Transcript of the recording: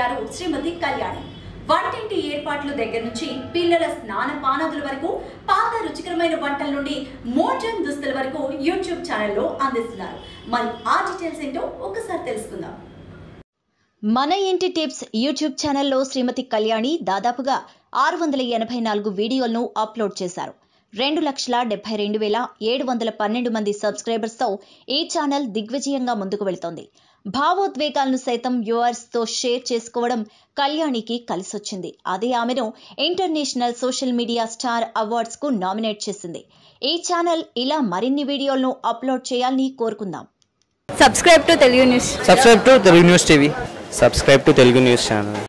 అయ్యారు శ్రీమతి కళ్యాణి వంటింటి ఏర్పాట్ల దగ్గర నుంచి పిల్లల స్నాన పానాదుల వరకు పాత రుచికరమైన వంటల నుండి మోడర్న్ దుస్తుల వరకు యూట్యూబ్ ఛానల్లో అందిస్తున్నారు మరి ఆ డీటెయిల్స్ ఏంటో ఒకసారి తెలుసుకుందాం మన ఇంటి టిప్స్ యూట్యూబ్ ఛానల్లో శ్రీమతి కళ్యాణి దాదాపుగా ఆరు వందల ఎనభై నాలుగు వీడియోలను అప్లోడ్ చేశారు రెండు లక్షల డెబ్బై రెండు వేల ఏడు వందల పన్నెండు మంది సబ్స్క్రైబర్స్తో ఈ ఛానల్ దిగ్విజయంగా ముందుకు వెళ్తోంది భావోద్వేగాలను సైతం వ్యూవర్స్తో షేర్ చేసుకోవడం కళ్యాణికి కలిసొచ్చింది అదే ఆమెను ఇంటర్నేషనల్ సోషల్ మీడియా స్టార్ అవార్డ్స్కు నామినేట్ చేసింది ఈ ఛానల్ ఇలా మరిన్ని వీడియోలను అప్లోడ్ చేయాలని కోరుకుందాం subscribe to Telugu news subscribe to Telugu news TV subscribe to Telugu news channel